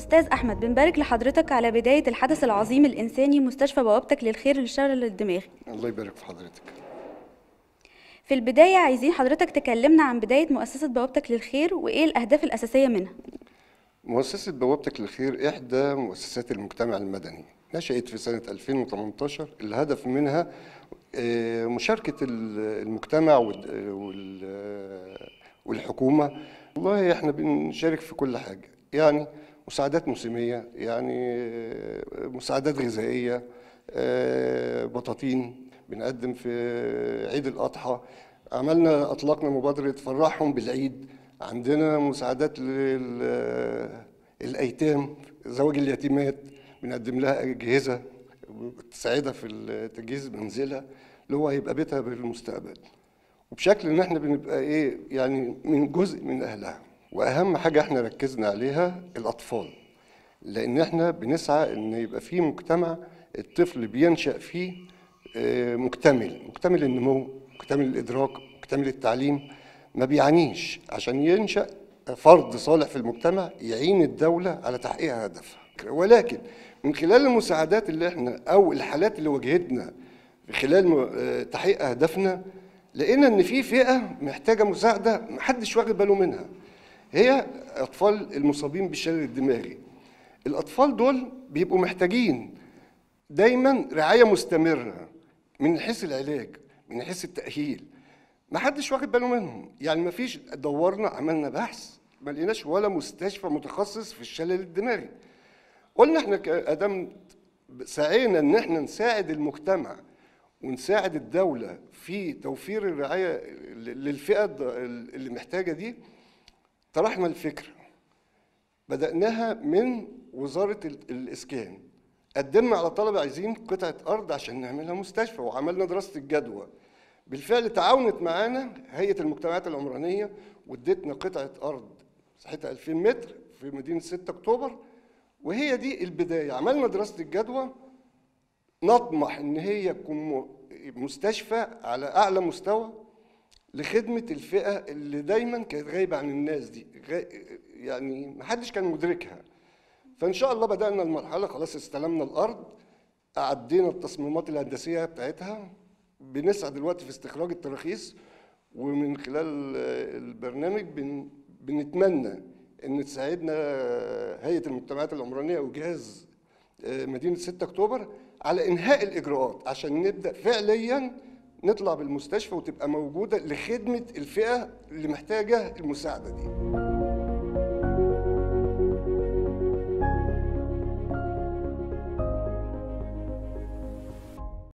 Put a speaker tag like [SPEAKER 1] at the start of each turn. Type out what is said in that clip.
[SPEAKER 1] أستاذ أحمد بنبارك لحضرتك على بداية الحدث العظيم الإنساني مستشفى بوابتك للخير للشلل الدماغي
[SPEAKER 2] الله يبارك في حضرتك
[SPEAKER 1] في البداية عايزين حضرتك تكلمنا عن بداية مؤسسة بوابتك للخير وإيه الأهداف الأساسية منها
[SPEAKER 2] مؤسسة بوابتك للخير إحدى مؤسسات المجتمع المدني نشأت في سنة 2018 الهدف منها آه، مشاركة ال- المجتمع وال- وال- والحكومة والله إحنا بنشارك في كل حاجة يعني مساعدات موسمية يعني آه، مساعدات غذائية آه، بطاطين بنقدم في عيد الأضحى عملنا أطلقنا مبادرة فرحهم بالعيد عندنا مساعدات للأيتام زواج اليتيمات بنقدم لها أجهزة تساعدها في تجهيز منزلها اللي هو هيبقى بيتها بالمستقبل وبشكل ان احنا بنبقى ايه يعني من جزء من اهلها واهم حاجه احنا ركزنا عليها الاطفال لان احنا بنسعى ان يبقى في مجتمع الطفل بينشا فيه آه، مكتمل مكتمل النمو مكتمل الادراك مكتمل التعليم ما بيعانيش عشان ينشا فرد صالح في المجتمع يعين الدوله على تحقيق هدفها ولكن من خلال المساعدات اللي احنا او الحالات اللي واجهتنا في خلال م- آه، تحقيق اهدافنا لقينا ان في فئه محتاجه مساعده محدش واخد باله منها هي اطفال المصابين بالشلل الدماغي الاطفال دول بيبقوا محتاجين دايما رعايه مستمره من حيث العلاج من حيث التاهيل ما حدش واخد باله منهم يعني ما فيش دورنا عملنا بحث ما لقيناش ولا مستشفى متخصص في الشلل الدماغي قلنا احنا كادام سعينا ان احنا نساعد المجتمع ونساعد الدوله في توفير الرعايه للفئه الض- اللي محتاجه دي طرحنا الفكره بدأناها من وزارة ال- الإسكان قدمنا على طلبة عايزين قطعة أرض عشان نعملها مستشفى وعملنا دراسة الجدوى بالفعل تعاونت معانا هيئة المجتمعات العمرانية وادتنا قطعة أرض مساحتها 2000 متر في مدينة 6 أكتوبر وهي دي البداية عملنا دراسة الجدوى نطمح إن هي تكون م- مستشفى على أعلى مستوى لخدمة الفئة اللي دايما كانت غايبة عن الناس دي غا- يعني محدش كان مدركها فإن شاء الله بدأنا المرحلة خلاص استلمنا الأرض أعدينا التصميمات الهندسية بتاعتها بنسعى دلوقتي في استخراج التراخيص ومن خلال آه، البرنامج بن بنتمنى ان تساعدنا هيئه المجتمعات العمرانيه وجهاز آه، مدينه 6 اكتوبر على انهاء الاجراءات عشان نبدا فعليا نطلع بالمستشفى وتبقى موجوده لخدمه الفئه اللي محتاجه المساعده دي